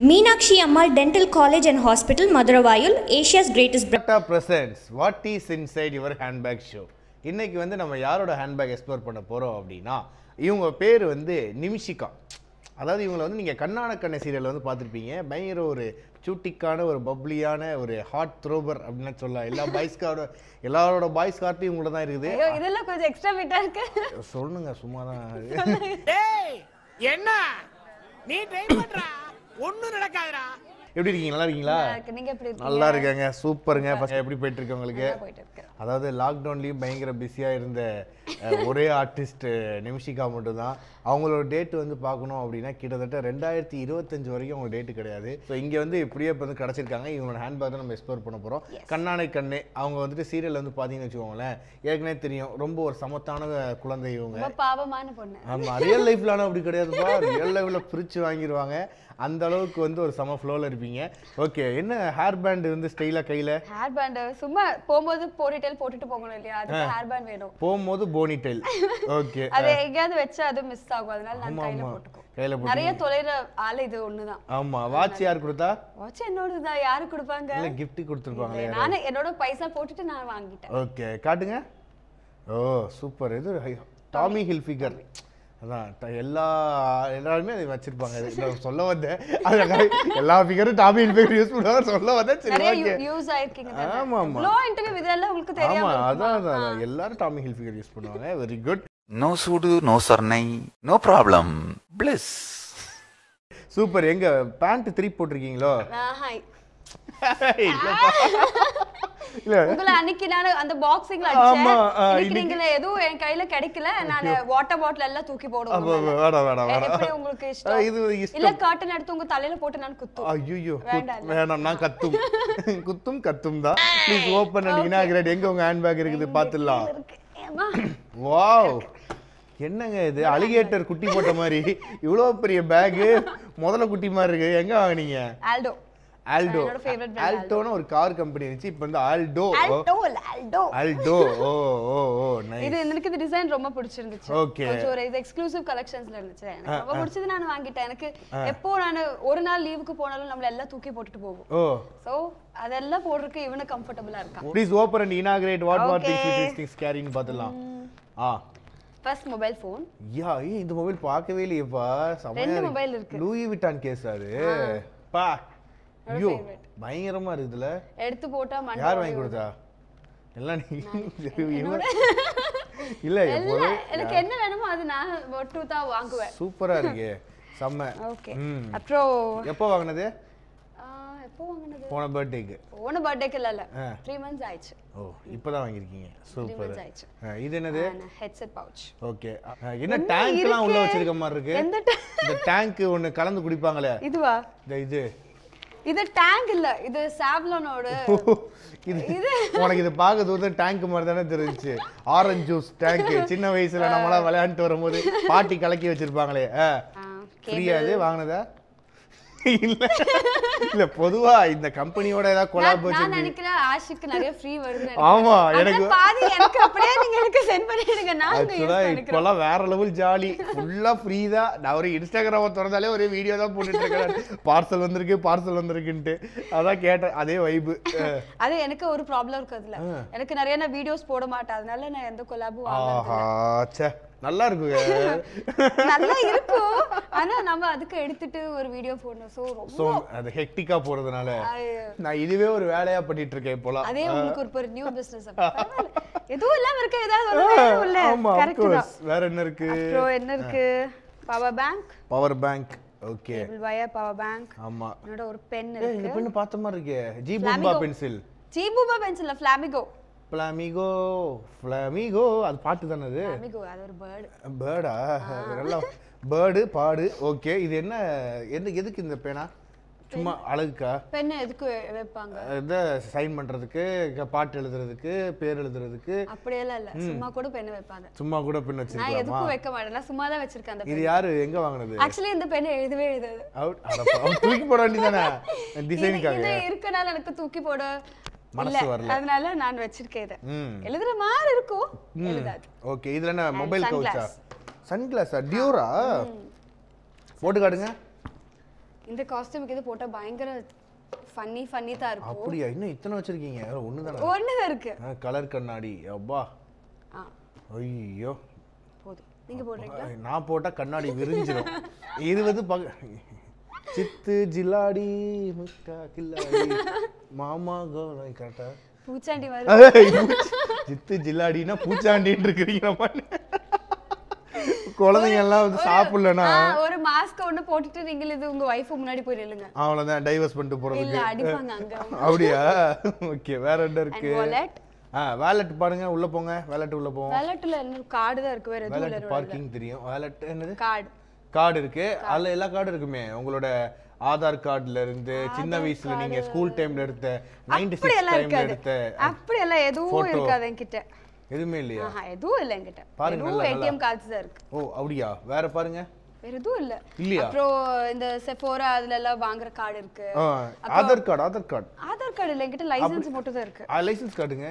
Meenakshi Ammal Dental College and Hospital, Maduravayul, Asia's greatest brand. Tata presents what is inside your handbag show இன்னைக்கு வந்து நம்ம யாரோட handbag explore பண்ண போகிறோம் அப்படின்னா இவங்க பேர் வந்து நிமிஷிகா அதாவது இவங்களை வந்து நீங்கள் கண்ணான கண்ணை சீரியல் வந்து பார்த்துருப்பீங்க பயங்கர ஒரு சூட்டிக்கான ஒரு பப்ளியான ஒரு ஹாட் த்ரோபர் அப்படின்னு சொல்லலாம் எல்லா பாய்ஸ்காரோட எல்லாரோட பாய்ஸ் கார்ட்டும் இவங்கள தான் இருக்குது ஐயோ இதெல்லாம் கொஞ்சம் எக்ஸ்ட்ரா ஃபிட்டா இருக்கு சொல்லுங்க சும்மா தான் டேய் என்ன நீ ட்ரை பண்றா ஒண்ணும் நடக்காதுடா எப்படி இருக்கீங்க நல்லா இருக்கீங்களா நல்லா இருக்கு. நீங்க எப்படி இருக்கீங்க நல்லா இருக்காங்க சூப்பருங்க First எப்படி போயிட்டு இருக்கு உங்களுக்கு நல்லா போயிட்டு இருக்கு அதாவது லாக்டவுன்லேயும் பயங்கர பிஸியாக இருந்த அஹ், ஒரே ஆர்டிஸ்ட் நிமிஷிகா மட்டும்தான் அவங்களோட டேட் வந்து பார்க்கணும் அப்படின்னா கிட்டத்தட்ட ரெண்டாயிரத்தி இருபத்தஞ்சு வரைக்கும் அவங்க டேட்டு கிடையாது ஸோ இங்கே வந்து இப்படியே இப்போ வந்து கிடச்சிருக்காங்க இவங்களோட ஹேண்ட்பேக் தான் நம்ம எக்ஸ்ப்ளோர் பண்ண போகிறோம் கண்ணானை கண்ணு அவங்க வந்துட்டு சீரியல் வந்து பார்த்தீங்கன்னு வச்சுக்கோங்களேன் ஏற்கனவே தெரியும் ரொம்ப ஒரு சமத்தான குழந்தை இவங்க ரொம்ப பாவமான பொண்ணு ஆமா ரியல் லைஃப்ல ஆனா அப்படி கிடையாதுப்பா ரியல் லைஃப்ல பிரிச்சு வாங்கிடுவாங்க அந்த அளவுக்கு வந்து ஒரு சம ஃப்ளோல இருப்பீங்க ஓகே என்ன ஹேர் பேண்ட் வந்து ஸ்டைலா கையில ஹேர் பேண்ட் சும்மா போகும்போது போனிடெயில் போட்டுட்டு போகணும் இல்லையா அதுக்கு ஹேர் பேண்ட் வேணும் போகும்போது போனி டெயில் ஓகே அது எங்கேயாவது வச்சா அது மிஸ் ஆகும் அதனால நான் ஆமா கையில ஆமா போட்டுக்கோ கையில போட்டு நிறைய தொலைற ஆள் இது ஒண்ணுதான் ஆமா வாட்ச் யார் கொடுத்தா வாட்ச் என்னோடதுதான் யாரு கொடுப்பாங்க இல்ல gift கொடுத்துருப்பாங்களே நானே என்னோட பைசா போட்டுட்டு நான் வாங்கிட்டேன் ஓகே காட்டுங்க ஓ சூப்பர் இது டாமி ஹில் ஃபிகர் அதான் ட- எல்லா எல்லாருமே அதை வச்சிருப்பாங்க இது நான் சொல்ல வந்தேன் அது எல்லா ஃபிகரும் டாமி ஹில் ஃபிகர் யூஸ் பண்ணுவாங்க சொல்ல வந்தேன் சரி நிறைய ஓகே யூஸ் ஆயிருக்கீங்க ஆமா, ஆமா. லோ இன்டர்வியூ இதெல்லாம் உங்களுக்கு ஆமா தெரியாம அதான் இருக்குமா? அதான் அதான். எல்லாரும் டாமி ஹில் ஃபிகர் யூஸ் பண்ணுவாங்க very good No sudu, no sarnai, no problem. Bliss. Super எங்க பேண்ட் திருப்பி போட்டிருக்கீங்களோ ஆஹா. இல்லப்பா. இல்ல உங்களை அன்னைக்கு நான் அந்த பாக்ஸிங்ல ஆமா, அடிச்சேன் ஆ, இன்னைக்கு இன்னைக்கு- நீங்க எதுவும் என் கையில கிடைக்கல நான் வாட்டர் பாட்டில் எல்லாம் தூக்கி அப்ப போடுவேன் வேணாம் வேணாம் எ- வேணாம் எப்படி உங்களுக்கு ஆ, இஷ்டம் இது இல்ல இஷ்டம் காட்டன் எடுத்து உங்க தலையில போட்டு நான் குத்தும் ஐயோ வேண்டாம். வேணாம் நான் கத்தும் குத்தும் கத்தும் தான் ப்ளீஸ் ஓப்பன் அண்ட் இனாகிரேட் எங்க உங்க ஹேண்ட்பேக் இருக்குது பாத்துடலாம் இருக்கு ஏம்மா வாவ் என்னங்க இது அலிகேட்டர் குட்டி போட்ட மாதிரி இவ்வளோ பெரிய பேகு முதல்ல குட்டி மாதிரி இருக்கு எங்க வாங்குனீங்க ஆல்டோ ஆல்டோ என்னோட favorite brand ஆல்டோன்னு ஒரு கார் கம்பெனி இருந்துச்சு இப்போ வந்து ஆல்டோ ஆல்டோ இல்ல Aldo Aldo oh oh oh nice இது எனக்கு இந்த டிசைன் ரொம்ப பிடிச்சிருந்துச்சு Okay. கொஞ்சம் ஒரு இது எக்ஸ்க்ளூசிவ் கலெக்ஷன்ஸ்ல இருந்துச்சு எனக்கு ரொம்ப பிடிச்சது நான் வாங்கிட்டேன் எனக்கு எப்போ நான் ஒரு நாள் லீவுக்கு போனாலும் நம்மள எல்லாம் தூக்கி போட்டுட்டு போவோம் ஓ சோ அதெல்லாம் போடுறதுக்கு இவனு கம்ஃபர்டபுளா இருக்கான் please open and inaugurate what what things Okay. Which things கேரின்னு பார்த்துடலாம் ஆ ஃபர்ஸ்ட் மொபைல் ஃபோன் யா ஏய் இந்த மொபைல் பார்க்கவே இல்லையேப்பா செமையா ரெண்டு இருக்கு. mobile இருக்கு. லூயி விட்டான் கேஸ் அது பா என்னோட ஐயோ favorite. பயங்கரமா இருக்குதுல எடுத்து போட்டா மண்டை யார் வாங்கி உடையும். கொடுத்தா எல்லாம் நீ இவன் இல்ல இல்ல எப்போதும் எனக்கு என்ன வேணுமோ அது நான் ஒட்டு தான் வாங்குவேன் சூப்பரா இருக்கே செம்ம ஓகே ம். அப்புறம் எப்போ வாங்கினது ஆ, எப்போ வாங்கினது போன பர்த்டேக்கு போன பர்த்டேக்கு இல்ல இல்ல ஆ. த்ரீ மந்த்ஸ் ஆயிடுச்சு ஓ இப்போதான் வாங்கியிருக்கீங்க சூப்பர் months ஆயிடுச்சு. இது என்னது ஹெட்செட் பவுச் ஓகே என்ன டேங்க்லாம் உள்ள இருக்கே? வச்சிருக்க மாதிரி இருக்கு எந்த ta- இந்த டேங்க் ஒன்னு கலந்து குடிப்பாங்களே இதுவா இந்த இது இது டேங்க் இல்ல இது சாவ்லனோட இது உனக்கு இது பார்க்க தூரத்துல டேங்க் மாதிரி தானே தெரிஞ்சுச்சு ஆரஞ்சு ஜூஸ் டேங்க் சின்ன வயசுல நம்மளாம் விளையாண்டுட்டு வரும்போது பாட்டி கலக்கி வச்சிருப்பாங்களே ஃப்ரீயா இது வாங்கினதா இல்ல இல்ல பொதுவா இந்த கம்பெனியோட ஏதாவது கொலாப் நான் வச்சிருக்கு நினைக்கிறேன் ஆஷிக்கு நிறைய ஃப்ரீ வருது ஆமா, எனக்கு- பாதி எனக்கு அப்படியே நீங்க எனக்கு சென்ட் பண்ணிடுங்க நான் இதை யூஸ் ஆக்சுவலா பண்ணிக்கிறேன் இப்போலாம் வேற லெவல் ஜாலி ஃபுல்லா ஃப்ரீ தான் நான் ஒரு இன்ஸ்டாகிராம திறந்தாலே ஒரே வீடியோ தான் போட்டுட்டு இருக்கேன் பார்சல் வந்திருக்கு பார்சல் வந்திருக்குன்ட்டு அதான் கேட்டேன் அதே வைபு அது எனக்கு ஒரு ப்ராப்ளம் இருக்கு அதுல எனக்கு நிறைய நான் வீடியோஸ் போட மாட்டேன் அதனால நான் எந்த கொலாபும் ஆஹா ச்சே நல்லா இருக்குங்க நல்லா இருக்கும் ஆனா நம்ம அதுக்கு எடுத்துட்டு ஒரு வீடியோ போடணும் சோ ரொம்ப ஸோ அது ஹெக்டிக்கா போறதுனால ஐயோ. நான் இதுவே ஒரு வேலையா பண்ணிட்டு இருக்கேன் இப்போலாம் அதே உங்களுக்கு ஒரு ஒரு நியூ பிசினஸ் எதுவும் இல்லாம இருக்க ஏதாவது ஒரு வேணும் இல்ல ஆமா of கரெக்ட் தான் course. வேற என்ன இருக்கு அப்புறம் என்ன இருக்கு power bank power bank okay table wire power bank ஆமா என்னோட ஒரு பென் ஏய், இந்த இருக்கு பெண்ணு பார்த்த மாதிரி இருக்கே ஜி பூம்பா Flamigo. பென்சில் ஜீபூபா பென்சில் ஃபிளாமிகோ ஃபிளாமிகோ ஃபிளாமிகோ அது பாட்டு தானே அது ஃபிளாமிகோ அது ஒரு பேர்டு பேர்டா நல்லா பேர்டு பாடு ஓகே இது என்ன எந்த எதுக்கு இந்த பேனா சும்மா அழகுக்கா பென் எதுக்கு வைப்பாங்க இதை சைன் பண்றதுக்கு க- பாட்டு எழுதுறதுக்கு பேர் எழுதுறதுக்கு அப்படியெல்லாம் இல்ல சும்மா கூட பென் வைப்பாங்க சும்மா கூட பின் நான் வச்சிருக்கலாமா எதுக்கும் வைக்க மாட்டேன் நான் சும்மா தான் வச்சிருக்கேன் அந்த இது பென் யாரு எங்க வாங்குனது ஆக்சுவலி இந்த பென் எழுதவே எழுதாது அவுட் அடப்பா அவன் தூக்கி போட வேண்டியதானே இது டிசைனுக்காக இது இருக்கனால எனக்கு தூக்கி போட மனசு இல்ல வரல. அதனால நான் வச்சிருக்கேன் இதை ம் எழுதுற மாதிரி இருக்கும் எழுதாது ஓகே இதுல என்ன மொபைல் கவுச்சா sunglass. சன்கிளாஸா டியூரா போட்டு காட்டுங்க இந்த காஸ்டியூமுக்கு இது போட்டா பயங்கர ஃபன்னி ஃபன்னி தான் இருக்கும் அப்படியா இன்னும் இத்தனை வச்சிருக்கீங்க ஒன்று தானே ஒண்ணுதான் இருக்கு கலர் கண்ணாடி அப்பா ஆ ஐயோ போதும் நீங்க போடுறீங்களா நான் போட்டா கண்ணாடி விரிஞ்சிடும் இது வந்து பக சித்து ஜில்லாடி முக்கா கில்லாடி மாமா கோலை கரெக்டா பூச்சாண்டி வரும் சித்து ஜில்லாடினா பூச்சாண்டின்னு இருக்கிறீங்க மாதிரி குழந்தைங்க எல்லாம் வந்து சாப்பிடலன்னா ஆ, ஒரு மாஸ்க் ஒண்ணு போட்டுட்டு நீங்க இது உங்க வைஃப் முன்னாடி போய் நில்லுங்க அவ்வளோதான் டைவர்ஸ் பண்ணிட்டு இல்ல போறதுக்கு அடிப்பாங்க அங்க அப்படியா ஓகே வேற என்ன அண்ட் இருக்கு வாலெட் ஆ வேலட் பாருங்க உள்ள போங்க வேலட் உள்ள போவோம் வாலெட்ல என்ன கார்டு தான் இருக்கு வேற எதுவும் வேலட் இல்ல பார்க்கிங் தெரியும் வேலட் என்னது கார்டு கார்டு இருக்கு அதுல எல்லா கார்டு இருக்குமே உங்களோட ஆதார் கார்டுல இருந்து சின்ன வயசுல நீங்க ஸ்கூல் டைம்ல எடுத்த நைன்டி அப்படி சிக்ஸ் எல்லாம் டைம்ல இருக்காது எடுத்த அப்படி எல்லாம் எதுவும் photo. இருக்காது என்கிட்ட எதுவுமே இல்லையா ஆஹா எதுவும் இல்ல என்கிட்ட பாருங்க, எதுவும் நல்லா, ஏடிஎம் கார்ட்ஸ் தான் இருக்கு ஓ அப்படியா வேற பாருங்க வேற எதுவும் இல்ல இல்லையா? அப்புறம் இந்த செஃபோரா அதுல எல்லாம் வாங்குற கார்டு இருக்கு ஆ, Aadhaar card Aadhaar card Aadhaar card இல்ல என்கிட்ட லைசென்ஸ் மட்டும் தான் இருக்கு லைசென்ஸ் கார்டுங்க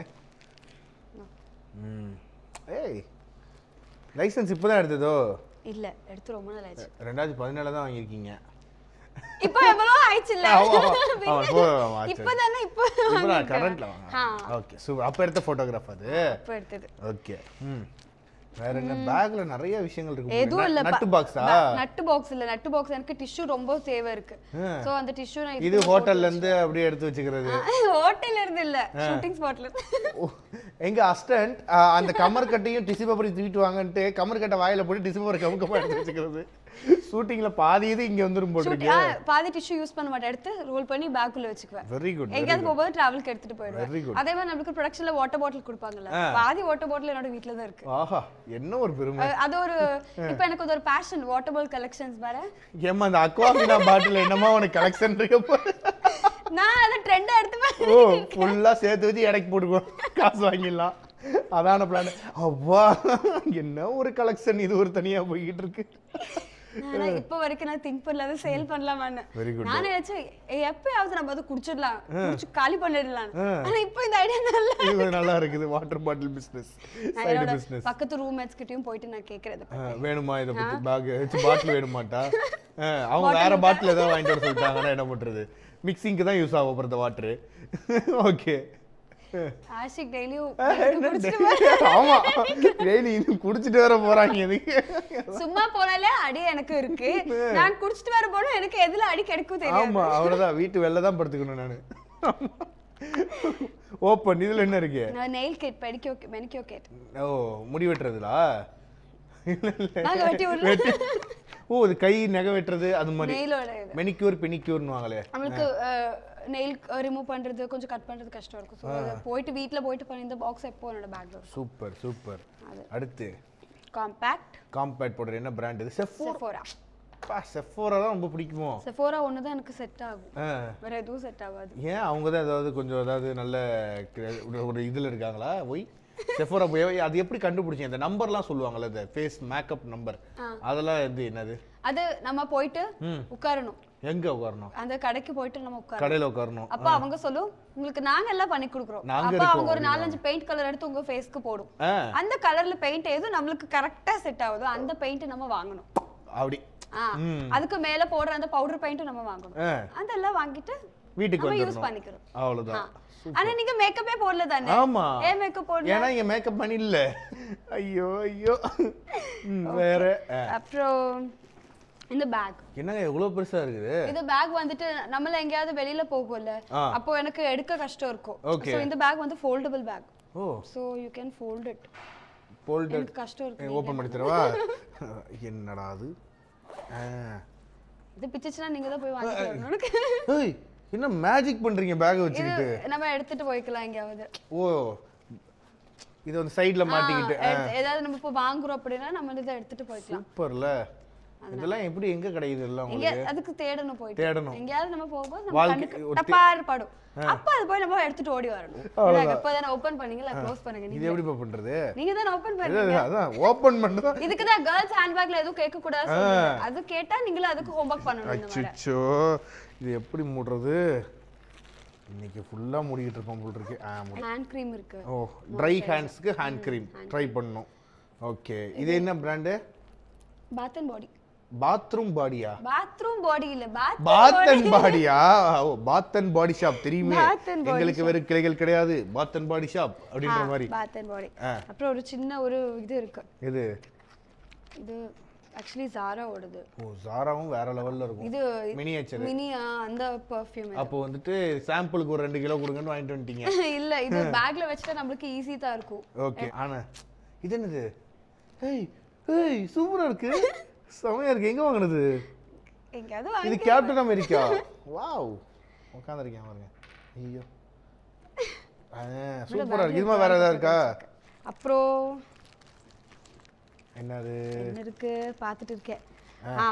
ம் ஏய் லைசென்ஸ் இப்பதான் எடுத்ததோ இல்ல எடுத்து ரொம்ப நாள் ஆச்சு ரெண்டாயிரத்தி பதினேழுல தான் வாங்கியிருக்கீங்க இப்போ எவ்வளவு ஆயிடுச்சு இல்ல ஆமா, ஆமா. ஆமா, இப்போ ஆமா, சரி. இப்பதானே இப்போ இப்போ நான் வாங்கியிருக்கேன். கரண்ட்ல ஆ, வாங்க ஓகே சூப்பர் அப்போ எடுத்த ஃபோட்டோகிராஃப் அது இப்போ எடுத்தது ஓகே ம் வேற என்ன பேக்ல நிறைய விஷயங்கள் இருக்கு எதுவும் இல்ல நட்டு பாக்ஸா நட்டு பாக்ஸ் இல்ல நட்டு பாக்ஸ் எனக்கு டிஷ்யூ ரொம்ப தேவை இருக்கு ஆ. சோ அந்த டிஷ்யூ நான் இது ஹோட்டல்ல இருந்து அப்படியே எடுத்து வச்சுக்கிறது ஹோட்டல்ல இருந்து இல்ல ஷூட்டிங் ஸ்பாட்ல ஓ, எங்க அஸ்டன்ட் அந்த கமர் கட்டையும் டிஷ்யூ பேப்பர் தூக்கிட்டு வாங்கன்ட்டு கமர் கட்டை வாயில போட்டு டிஷ்யூ பேப்பர் கமுக்கமா எடுத்து வச்சுக்கிறது ஷூட்டிங்ல பாதி இது இங்க வந்துரும் போட்டிருக்கீங்க பாதி டிஷ்யூ யூஸ் பண்ண மாட்டேன் எடுத்து ரோல் பண்ணி பேக்குள்ள வச்சுக்குவேன் வெரி குட் எங்கேயாவது போகும்போது டிராவலுக்கு எடுத்துட்டு Very போயிடுவேன் good. அதே மாதிரி நம்மளுக்கு ப்ரொடக்ஷன்ல வாட்டர் பாட்டில் கொடுப்பாங்கல்ல பாதி வாட்டர் பாட்டில் என்னோட வீட்ல தான் இருக்கு ஆஹா என்ன ஒரு பெருமை அஹ் அது ஒரு இப்போ எனக்கு அது ஒரு பேஷன் வாட்டர் பாட்டில் கலெக்ஷன்ஸ் வேற ஏமா அந்த அக்வாமினா பாட்டில் என்னமா உனக்கு கலெக்ஷன் இருக்க போகுது நான் அதை ட்ரெண்டா எடுத்து ஓ ஃபுல்லா சேர்த்து வச்சு எடைக்கு போட்டுக்குவோம் காசு வாங்கிடலாம் அதான பிளான் அப்பா என்ன ஒரு கலெக்ஷன் இது ஒரு தனியா போய்கிட்டு இருக்கு ஆனா இப்போ வரைக்கும் நான் திங்க் பண்ணல அதை சேல் பண்ணலாமான்னு Very good. நான் நினைச்சேன் "ஏய், எப்பயாவது நம்ம அதை குடிச்சிடலாம் குடிச்சு காலி பண்ணிடலாம் ஆனா இப்போ இந்த ஐடியா நல்லா இது நல்லா இருக்குது வாட்டர் பாட்டில் பிசினஸ் நான் சைடு என்னோட பிசினஸ் பக்கத்து ரூம்மேட்ஸ் கிட்டயும் போயிட்டு நான் கேக்குறது வேணுமா இதை பத்தி பேக் பாட்டில் வேணுமாட்டா ஆ, அவங்க வேற பாட்டில் ஏதாவது வாங்கிட்டு வர சொல்லிட்டாங்கன்னா என்ன பண்றது மிக்சிங்க்கு தான் யூஸ் ஆகும் அப்புறம் இந்த வாட்டர் ஓகே ஆஷிக் டெய்லியும் ஆமா டெய்லி இன்னும் குடிச்சிட்டு வர போறாங்க இதுக்கு சும்மா போனாலே அடி எனக்கு இருக்கு நான் குடிச்சிட்டு வர போனா எனக்கு எதுல அடி கிடைக்கும் தெரியாது ஆமா அவ்வளவுதான் வீட்டு வெளில தான் படுத்துக்கணும் நானு ஓப்பன் இதுல என்ன இருக்கு நான் nail kit pedicure manicure kit ஓ முடி வெட்டுறதுலா இல்ல இல்ல நாங்க வெட்டி விடல வெட்டி ஓ இது கை நகை வெட்டுறது அது மாதிரி நெயிலோட இது மெனிக்யூர் பெனிக்யூர்னு வாங்களே நம்மளுக்கு நெயில் ரிமூவ் பண்றது கொஞ்சம் கட் பண்றது கஷ்டம் இருக்கும் ஸோ போயிட்டு வீட்ல போயிட்டு பண்ணி இந்த பாக்ஸ் எப்போ என்னோட பேக்ல இருக்கும் சூப்பர் சூப்பர் அடுத்து காம்பேக்ட் காம்பேக்ட் போடுற என்ன பிராண்ட் இது செஃபோர் செஃபோரா செஃபோரா தான் ரொம்ப பிடிக்குமோ செஃபோரா ஒன்று தான் எனக்கு செட் ஆகும் ஆ. வேற எதுவும் செட் ஆகாது ஏன் அவங்க தான் ஏதாவது கொஞ்சம் ஏதாவது நல்ல க- ஒரு- ஒரு இதுல இருக்காங்களா ஒய் செஃபோரா போய் அது எப்படி கண்டுபிடிச்சீங்க அந்த நம்பர்லாம் சொல்லுவாங்கல்ல இந்த ஃபேஸ் மேக்கப் நம்பர் அதெல்லாம் இது என்னது அது நம்ம போயிட்டு உட்காரணும் எங்க உட்காரணும் அந்த கடைக்கு போயிட்டு நம்ம உட்காரணும் கடையில உட்காரணும் அப்ப அவங்க சொல்லும் உங்களுக்கு நாங்க எல்லாம் பண்ணி கொடுக்குறோம் நாங்க அப்ப இருக்கோம் அவங்க ஒரு நாலஞ்சு பெயிண்ட் கலர் எடுத்து உங்க ஃபேஸ்க்கு போடும் ஆ, அந்த கலர்ல பெயிண்ட் எது நம்மளுக்கு கரெக்டா செட் ஆகுதோ அந்த பெயிண்ட் நம்ம வாங்கணும் அப்படி ஆ, அதுக்கு மேல போடுற அந்த பவுடர் பெயிண்ட் நம்ம வாங்கணும் ஆ, அதெல்லாம் வாங்கிட்டு வீட்டுக்கு நம்ம யூஸ் வந்துடணும் பண்ணிக்கிறோம் அவ்வளவுதான் ஆனா நீங்க மேக்கப்பே போடல தானே ஆமா ஏன் மேக்கப் போடல ஏன்னா இங்க மேக்கப் பண்ணி இல்ல ஐயோ ஐயோ ம், வேற ஆ. அப்புறம் இந்த பேக் என்னங்க எவ்வளவு பெருசா இருக்குது இந்த பேக் வந்துட்டு நம்மள எங்கேயாவது வெளியில போகும்ல ஆ. அப்போ எனக்கு எடுக்க கஷ்டம் இருக்கும் Okay. சோ இந்த பேக் வந்து foldable bag oh so you can fold it folded எனக்கு கஷ்டம் இருக்கு ஓபன் பண்ணி தரவா என்னடா அது ஆ. இது பிச்சுச்சுன்னா நீங்க தான் போய் வாங்கிட்டு வரணும் எனக்கு ஏய் என்ன மேஜிக் பண்றீங்க பேக் வச்சுக்கிட்டு இது நம்ம எடுத்துட்டு போய்க்கலாம் எங்கேயாவது ஓ இது வந்து சைடுல மாட்டிக்கிட்டு ஆ, எடுத்து- ஏதாவது நம்ம இப்போ வாங்குறோம் அப்படின்னா நம்ம இதை எடுத்துட்டு போய்க்கலாம் சூப்பர்ல இதெல்லாம் எப்படி எங்க கிடைக்குது எல்லாம் எங்க உங்களுக்கு அதுக்கு தேடணும் போயிட்டு தேடணும். எங்கேயாவது நம்ம போகும்போது நம்ம வாழ்க்கை- கண்ணுக்கு ஒரு தே- டப்பார் படும் அப்ப அது போய் நம்ம எடுத்துட்டு ஓடி வரணும் இல்ல, இப்பதானே ஓபன் பண்ணீங்களா க்ளோஸ் பண்ணுங்க இது நீங்க எப்படிப்பா பண்றது நீங்க தானே ஓபன் இது, பண்ணுங்க அதான் ஓபன் பண்ணதா இதுக்கு தான் கேர்ள்ஸ் ஹேண்ட்பேக்ல எதுவும் கேட்க கூடாது சொல்றாங்க. அது கேட்டா நீங்களும் அதுக்கு ஹோம்வொர்க் பண்ணணும் இந்த மாதிரி அச்சோ இது எப்படி மூடுறது இன்னைக்கு ஃபுல்லா மூடிக்கிட்டு இருப்போம் போல் இருக்கு ஆ மூடி ஹேண்ட் க்ரீம் இருக்கு ஓ ட்ரை ஹேண்ட்ஸ்க்கு ஹேண்ட் க்ரீம் ட்ரை பண்ணணும் ஓகே இது என்ன brand bath and body bathroom பாடியா பாத்ரூம் பாடி இல்ல பாத் பாத் அண்ட் பாடியா ஓ பாத் அண்ட் பாடி ஷாப் தெரியுமே Bath and Body எங்களுக்கு வேறு கிளைகள் கிடையாது பாத் அண்ட் பாடி ஷாப் அப்படின்ற மாதிரி பாத் அண்ட் பாடி ஆ. அப்புறம் ஒரு சின்ன ஒரு இது இருக்கு இது இது ஆக்சுவலி ஜாராவோடது ஓ ஜாராவும் வேற லெவல்ல இருக்கும் இது மினியேச்சர் மினி அந்த பெர்ஃப்யூம் அப்போ வந்துட்டு சாம்பிளுக்கு ஒரு ரெண்டு கிலோ கொடுங்கன்னு வாங்கிட்டு வந்துட்டீங்க இல்ல இது பேக்ல வச்சுட்டா நம்மளுக்கு ஈஸி தான் இருக்கும் ஓகே ஆனா இது என்னது ஏய் ஏய் சூப்பரா இருக்கு செமையா இருக்கு எங்க வாங்குனது எங்கேயாவது இது வாங்கி கேப்டன் அமெரிக்கா வாவ் உட்காந்துருக்கேன் பாருங்க ஐயோ சூப்பரா இருக்கு இதுமா வேற ஏதாவது இருக்கா அப்புறம் என்னது என்ன இருக்கு பார்த்துட்டு இருக்கேன் ஆ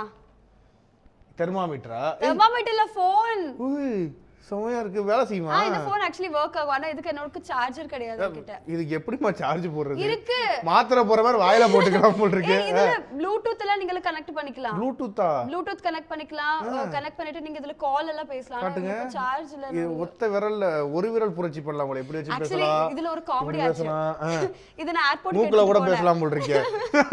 தெர்மாமீட்டரா தெர்மாமீட்டர்ல ஃபோன் உய் செமையா இருக்கு வேலை செய்யுமா ஆ இந்த ஃபோன் ஆக்சுவலி ஒர்க் ஆகும் ஆனா இதுக்கு என்னோட சார்ஜர் கிடையாது என்கிட்ட இதுக்கு எப்படிமா சார்ஜ் போடுறது இருக்கு மாத்திரை போற மாதிரி வாயில போட்டுக்கலாம் போல் இருக்கு ஏய், இதுல ப்ளூடூத் எல்லாம் நீங்க கனெக்ட் பண்ணிக்கலாம் ப்ளூடூத்தா ப்ளூடூத் கனெக்ட் பண்ணிக்கலாம் கனெக்ட் பண்ணிட்டு நீங்க இதுல கால் எல்லாம் பேசலாம் காட்டுங்க. சார்ஜ் இல்ல இது ஒத்த விரல்ல ஒரு விரல் புரட்சி பண்ணலாம் போல எப்படி வச்சு ஆக்சுவலி பேசலாம் இதுல ஒரு காமெடி இப்படி ஆச்சு பேசலாம் ஆ. இது நான் ஏர்போர்ட் மூக்குல கூட பேசலாம் போல் இருக்கே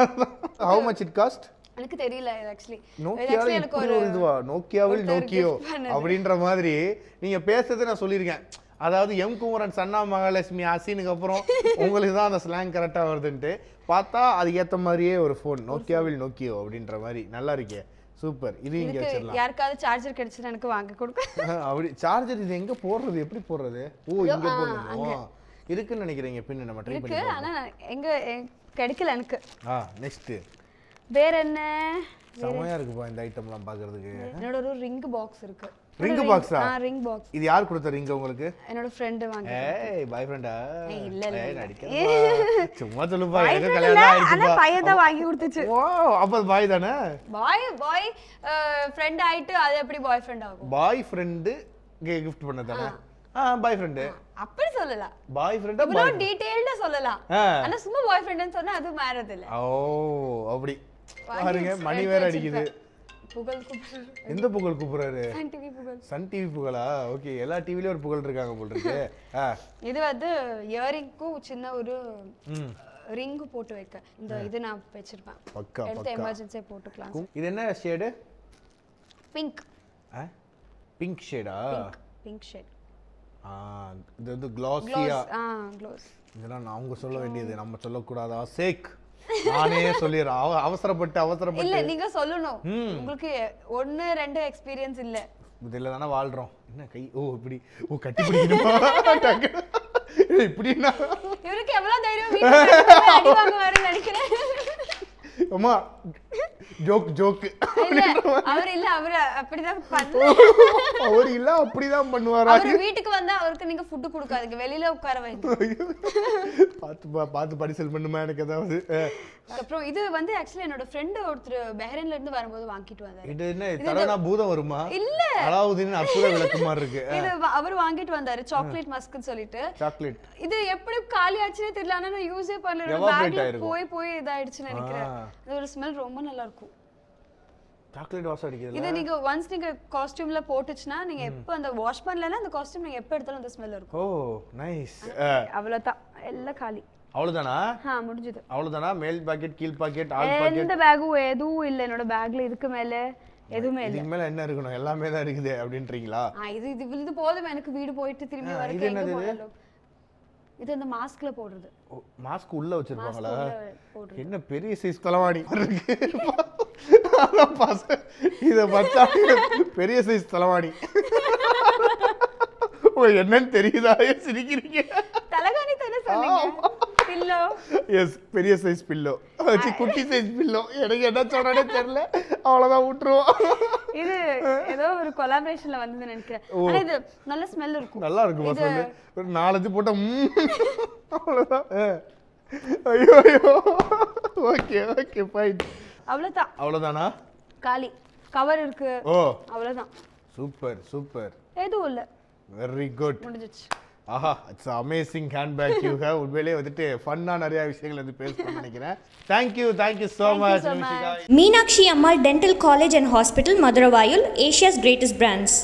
ஹவு மச் இட் காஸ்ட் எனக்கு தெரியல ஆக்சுவலி நோக்கியாவில் எனக்கு இப்படி ஒரு ஒரு இதுவா நோக்கியாவில் ஒருத்தர் நோக்கியோ gift பண்ணது. அப்படின்ற மாதிரி நீங்க பேசுறது நான் சொல்லியிருக்கேன் அதாவது எம் குமரன் சன்னா மகாலட்சுமி அசீனுக்கு அப்புறம் உங்களுக்கு தான் அந்த ஸ்லாங் கரெக்டா வருதுன்ட்டு பார்த்தா அதுக்கு ஏத்த மாதிரியே ஒரு ஃபோன் நோக்கியாவில் நோக்கியோ அப்படின்ற மாதிரி நல்லா இருக்கே சூப்பர் இது இங்க இதுக்கு வச்சிடலாம் யாருக்காவது சார்ஜர் கிடைச்சுன்னா எனக்கு வாங்க கொடுக்க அப்படி சார்ஜர் இது எங்க போடுறது எப்படி போடுறது ஓ இங்க போடணுமோ இருக்குன்னு நினைக்கிறீங்க பின்ன நம்ம ட்ரை இருக்கு பண்ணி ஆனா நான் எங்க எ- கிடைக்கல எனக்கு ஆ நெக்ஸ்ட் வேற என்ன செமையா இருக்குப்பா இந்த ஐட்டம்லாம் பாக்குறதுக்கு என்னோட ஒரு ரிங் பாக்ஸ் இருக்கு Ring box ஆ? ஆ ரிங் பாக்ஸ் இது யார் கொடுத்த ரிங்க உங்களுக்கு என்னோட ஃப்ரெண்ட் வாங்கி ஏய் பாய் ஃப்ரெண்டா ஏய், இல்ல, இல்ல, இல்ல. நடிக்கிறப்பா சும்மா சொல்லுப்பா எங்க இல்ல, கல்யாணம் ஆனா ஆயிடுச்சுப்பா பையன் தான் வாங்கி கொடுத்துச்சு ஓ அப்ப பாய் தானே பாய் பாய் ஃப்ரெண்ட் ஆயிட்டு அது எப்படி பாய் ஃப்ரெண்ட் ஆகும் பாய் ஃப்ரெண்டு கிஃப்ட் பண்ண தானே ஆ பாய் ஃப்ரெண்டு அப்படி சொல்லலாம் பாய் ஃப்ரெண்டா இவ்வளவு பாய் டீடைல்டா சொல்லலாம் ஆ. ஆனா சும்மா பாய் ஃப்ரெண்ட்னு சொன்னா அது மாறது இல்ல ஓ அப்படி வாங்கி பாருங்க வச்சு- மணி எடுத்து வேற வச்சிருப்பேன். அடிக்குது புகழ் கூப்பிடுறது எந்த புகழ் கூப்பிடுறாரு Sun TV Pugazh Sun TV புகழா ஓகே எல்லா டிவிலயும் ஒரு புகழ் இருக்காங்க போல் இருக்கு ஆ இது வந்து இயரிங்க்கும் சின்ன ஒரு ம் ரிங் போட்டு வைக்க இந்த இது நான் வச்சிருப்பேன் பக்கா எடுத்து பக்கா எமர்ஜென்சியா போட்டுக்கலாம் இது என்ன ஷேடு பிங்க் பிங்க் ஷேடா பிங்க் ஷேட் ஆ இது வந்து கிளாஸியா க்ளோஸ் ஆ க்ளோஸ் இதெல்லாம் நான் அவங்க சொல்ல வேண்டியது நம்ம சொல்லக்கூடாதா சேக் நானே சொல்லிடுறேன் அவ- அவசரப்பட்டு இல்ல அவசரப்பட்டு நீங்க சொல்லணும் ம். உங்களுக்கு ஒன்னு ரெண்டு எக்ஸ்பீரியன்ஸ் இல்ல இதில் தானே வாழ்றோம் என்ன கை ஓ இப்படி ஓ கட்டி பிடிக்கணுமா டக்கு. ஏய், இப்படின்னா இவருக்கு எவ்வளவு தைரியம் வீட்டுக்கு எடுத்துட்டு போய் அடி வாங்குவாருன்னு நினைக்கிறேன் அம்மா ஜோக் ஜோக்கு இல்ல அவர் இல்ல அவர் அப்படிதான் பண்ண அவர் இல்ல அப்படிதான் பண்ணுவாரா அவர் வீட்டுக்கு வந்தா அவருக்கு நீங்க ஃபுட் கொடுக்காதீங்க வெளியில உட்கார வைங்க பார்த்து பா- பார்த்து பரிசல் பண்ணுமா எனக்கு ஏதாவது அஹ், அப்புறம் இது வந்து ஆக்சுவலி என்னோட ஃப்ரெண்ட் ஒருத்தர் பஹ்ரைன்ல இருந்து வரும்போது வாங்கிட்டு வந்தாரு இது என்ன தடவைனா பூதம் வருமா இல்ல. அலாவுதீன் அற்புத விளக்கு மாதிரி இருக்கு இது வ- அவர் வாங்கிட்டு வந்தாரு சாக்லேட் மஸ்க்னு சொல்லிட்டு சாக்லேட் இது எப்படி காலி ஆச்சுனே தெரியல ஆனா நான் யூஸே பண்ணல Evaporate பேக்ல ஆயிருக்கும். போய் போய் இதாயிடுச்சுன்னு நினைக்கிறேன் ஆ. அது ஒரு ஸ்மெல் ரொம்ப நல்லா இருக்கும் சாக்லேட் வாசம் அடிக்குதுல்ல இது நீங்க ஒன்ஸ் நீங்க காஸ்டியூம்ல போட்டுச்சுன்னா நீங்க எப்ப அந்த வாஷ் பண்ணலன்னா அந்த காஸ்டியூம் நீங்க எப்ப எடுத்தாலும் அந்த ஸ்மெல் இருக்கும் ஓ நைஸ் அவ்வளவுதான் எல்லாம் காலி அவ்வளவுதானா ஆ முடிஞ்சது அவ்வளவுதானா மேல் பாக்கெட் கீழ் பாக்கெட் ஆல் பாக்கெட் எந்த பேகும் எதுவும் இல்ல என்னோட பேக்ல இதுக்கு மேல எதுவுமே இல்ல இதுக்கு மேல என்ன இருக்கணும் எல்லாமே தான் இருக்குது அப்படின்றீங்களா ஆ, இது இது இது போதும் எனக்கு வீடு போயிட்டு திரும்பி ஆ, வரைக்கும் இது எங்க என்னது இது? போனாலும். இது அந்த மாஸ்க்ல போடுறது மாஸ்க் உள்ள வச்சிருப்பாங்களா மாஸ்க் உள்ள போடுறது என்ன பெரிய சைஸ் தலைவாணி இருக்கு அதான் பச- இத பார்த்தா பெரிய சைஸ் தலைவாணி ஓ என்னன்னு தெரியுதா ஏன் சிரிக்கிறீங்க தலகாணி தானே சொன்னீங்க பில்லோ எஸ் பெரிய சைஸ் பில்லோ வச்சு குட்டி சைஸ் பில்லோ எனக்கு என்ன சொல்றேனே தெரியல அவ்வளவுதான் விட்டுருவோம் இது ஏதோ ஒரு கொலாபரேஷன்ல வந்தது நினைக்கிறேன் ஆனா இது நல்ல ஸ்மெல் இருக்கும் நல்லா இருக்குமா இது- சொல்லு ஒரு நாலஞ்சு போட்டா ம்ம். அவ்வளவுதான் ஆ. ஐயோ ஐயோ ஓகே ஓகே ஃபைன் அவ்வளவுதான் அவ்வளவுதானா காலி கவர் இருக்கு ஓ அவ்வளவுதான் சூப்பர் சூப்பர் எதுவும் இல்ல வெரி குட் முடிஞ்சிச்சு ஆஹா it's amazing handbag you have உண்மையிலேயே வந்துட்டு ஃபன்னாக நிறைய விஷயங்கள் வந்து பேசணும்னு நினைக்கிறேன் thank you thank you so Thank you much so Nimishika Meenakshi Ammal Dental College and Hospital, Maduravayul, Asia's greatest brands.